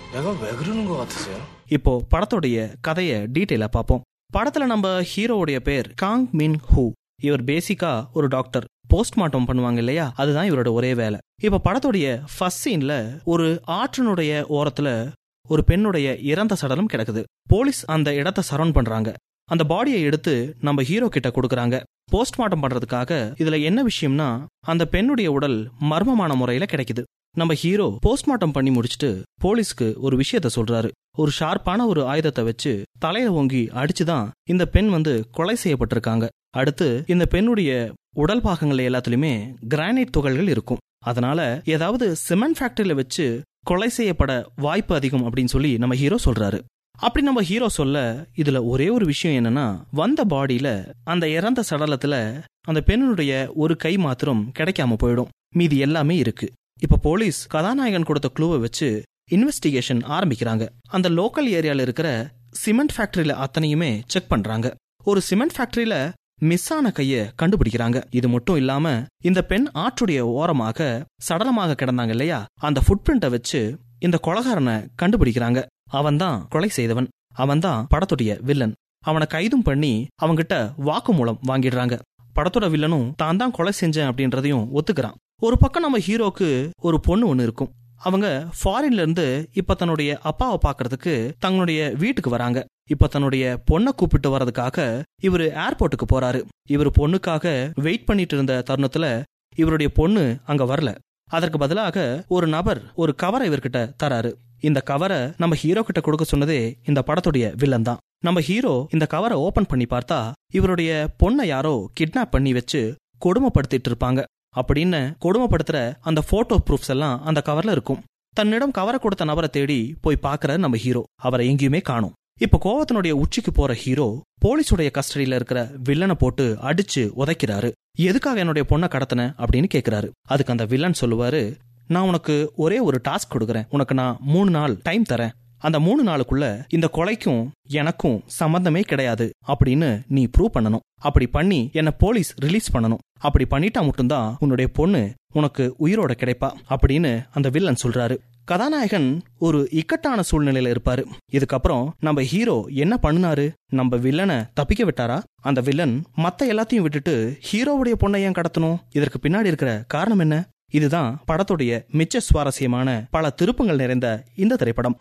내가 왜 그러는 것 같으세요? இப்போ படத்துடைய கதையை டீட்டெயிலா பார்ப்போம் படத்துல நம்ம ஹீரோவுடைய பேர் காங் மின் ஹூ இவர் பேசிக்கா ஒரு டாக்டர் போஸ்ட்மார்ட்டம் பண்ணுவாங்க இல்லையா அதுதான் இவரோட ஒரே வேலை இப்ப படத்துடைய ஃபர்ஸ்ட் சீன்ல ஒரு ஆற்றினுடைய ஓரத்துல ஒரு பெண்ணுடைய இறந்த சடலம் கிடக்குது போலீஸ் அந்த இடத்த சரவுண்ட் பண்றாங்க அந்த பாடியை எடுத்து நம்ம ஹீரோ கிட்ட கொடுக்கறாங்க போஸ்ட்மார்ட்டம் பண்றதுக்காக இதுல என்ன விஷயம்னா அந்த பெண்ணுடைய உடல் மர்மமான முறையில கிடைக்குது நம்ம ஹீரோ போஸ்ட்மார்ட்டம் பண்ணி முடிச்சுட்டு போலீஸ்க்கு ஒரு விஷயத்த சொல்றாரு ஒரு ஷார்ப்பான ஒரு ஆயுதத்தை வச்சு தலையில ஓங்கி அடிச்சுதான் இந்த பெண் வந்து கொலை செய்யப்பட்டிருக்காங்க அடுத்து இந்த பெண்ணுடைய உடல் பாகங்கள் எல்லாத்துலயுமே கிரானைட் துகள்கள் இருக்கும் அதனால ஏதாவது சிமெண்ட் ஃபேக்டரியில வச்சு கொலை செய்யப்பட வாய்ப்பு அதிகம் அப்படின்னு சொல்லி நம்ம ஹீரோ சொல்றாரு அப்படி நம்ம ஹீரோ சொல்ல இதுல ஒரே ஒரு விஷயம் என்னன்னா வந்த பாடியில அந்த இறந்த சடலத்துல அந்த பெண்ணுடைய ஒரு கை மாத்திரம் கிடைக்காம போயிடும் மீதி எல்லாமே இருக்கு இப்ப போலீஸ் கதாநாயகன் கொடுத்த க்ளூவை வச்சு இன்வெஸ்டிகேஷன் ஆரம்பிக்கிறாங்க அந்த லோக்கல் ஏரியால இருக்கிற சிமெண்ட் ஃபேக்டரியில அத்தனையுமே செக் பண்றாங்க ஒரு சிமெண்ட் ஃபேக்டரியில மிஸ் ஆன கைய கண்டுபிடிக்கிறாங்க இது மட்டும் இல்லாம இந்த பெண் ஆற்றுடைய ஓரமாக சடலமாக கிடந்தாங்க இல்லையா அந்த ஃபுட் பிரிண்ட்டை வச்சு இந்த கொலகாரனை கண்டுபிடிக்கிறாங்க அவன்தான் கொலை செய்தவன் அவன்தான் படத்துடைய வில்லன் அவனை கைதும் பண்ணி அவங்கிட்ட வாக்குமூலம் வாங்கிடுறாங்க படத்தோட வில்லனும் தான் தான் கொலை செஞ்சேன் அப்படின்றதையும் ஒத்துக்கிறான் ஒரு பக்கம் நம்ம ஹீரோக்கு ஒரு பொண்ணு ஒன்று இருக்கும் அவங்க ஃபாரின்ல இருந்து இப்ப தன்னுடைய அப்பாவை பார்க்கறதுக்கு தங்களுடைய வீட்டுக்கு வராங்க இப்ப தன்னுடைய பொண்ணை கூப்பிட்டு வர்றதுக்காக இவர் ஏர்போர்ட்டுக்கு போறாரு இவர் பொண்ணுக்காக வெயிட் பண்ணிட்டு இருந்த தருணத்துல இவருடைய பொண்ணு அங்க வரல அதற்கு பதிலாக ஒரு நபர் ஒரு கவரை இவர்கிட்ட தராரு இந்த கவரை நம்ம ஹீரோ கிட்ட கொடுக்க சொன்னதே இந்த படத்துடைய வில்லன் தான் நம்ம ஹீரோ இந்த கவரை ஓபன் பண்ணி பார்த்தா இவருடைய பொண்ணை யாரோ கிட்னாப் பண்ணி வச்சு கொடுமைப்படுத்திட்டு இருப்பாங்க அப்படின்னு கொடுமைப்படுத்துற அந்த போட்டோ ப்ரூஃப்ஸ் எல்லாம் அந்த கவர்ல இருக்கும் தன்னிடம் கவரை கொடுத்த நபரை தேடி போய் பார்க்கற நம்ம ஹீரோ அவரை எங்கேயுமே காணும் இப்ப கோவத்தினுடைய உச்சிக்கு போற ஹீரோ போலீஸுடைய கஸ்டடியில இருக்கிற வில்லனை போட்டு அடிச்சு உதைக்கிறாரு எதுக்காக என்னுடைய பொண்ணை கடத்தின அப்படின்னு கேக்குறாரு அதுக்கு அந்த வில்லன் சொல்லுவாரு நான் உனக்கு ஒரே ஒரு டாஸ்க் கொடுக்குறேன் உனக்கு நான் மூணு நாள் டைம் தரேன் அந்த மூணு நாளுக்குள்ள இந்த கொலைக்கும் எனக்கும் சம்பந்தமே கிடையாது அப்படின்னு நீ ப்ரூவ் பண்ணணும் அப்படி பண்ணி என்ன போலீஸ் ரிலீஸ் பண்ணணும் அப்படி பண்ணிட்டா மட்டும்தான் உன்னுடைய பொண்ணு உனக்கு உயிரோட கிடைப்பா அப்படின்னு அந்த வில்லன் சொல்றாரு கதாநாயகன் ஒரு இக்கட்டான சூழ்நிலையில இருப்பாரு இதுக்கப்புறம் நம்ம ஹீரோ என்ன பண்ணுனாரு நம்ம வில்லனை தப்பிக்க விட்டாரா அந்த வில்லன் மத்த எல்லாத்தையும் விட்டுட்டு ஹீரோவுடைய பொண்ணை ஏன் கடத்தணும் இதற்கு பின்னாடி இருக்கிற காரணம் என்ன இதுதான் படத்துடைய மிச்ச சுவாரஸ்யமான பல திருப்பங்கள் நிறைந்த இந்த திரைப்படம்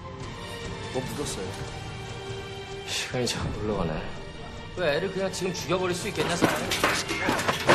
뭐 묻었어요? 시간이 자꾸 흘러가네. 왜 애를 그냥 지금 죽여버릴 수 있겠냐, 사람?